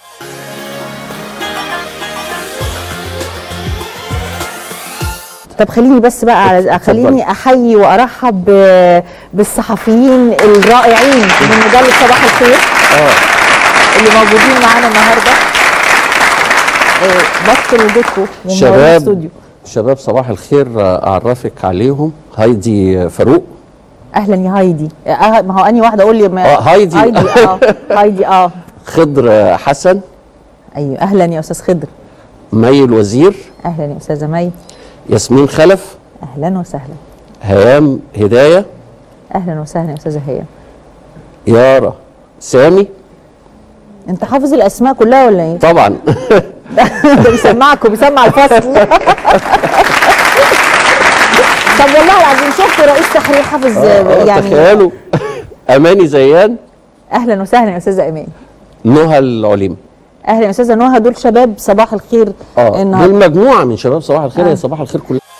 طب خليني بس بقى على اتفضل. خليني احيي وارحب ب- بالصحفيين الرائعين من مجله صباح الخير اه اللي موجودين معانا النهارده آه، بشكر وجودكم ومنورين شباب الاستوديو شباب صباح الخير آه، اعرفك عليهم هايدي فاروق اهلا يا هايدي آه ما هو اني واحده اقول لي ما آه، هايدي. هايدي اه هايدي اه خضر آه، حسن ايوه اهلا يا استاذ خضر مي الوزير اهلا يا استاذه مي ياسمين خلف اهلا وسهلا هيام هدايه اهلا وسهلا يا استاذه هي يارا سامي انت حافظ الاسماء كلها ولا ايه؟ طبعا ده بيسمعك وبيسمع الفصل طب والله العظيم شفت رئيس تحرير حافظ آه، يعني تخيلوا اماني زيان اهلا وسهلا يا استاذه ايمان نهى العليم اهلا يا استاذه نهى دول شباب صباح الخير اه النهارده دول مجموعه من شباب صباح الخير آه. هي صباح الخير كلها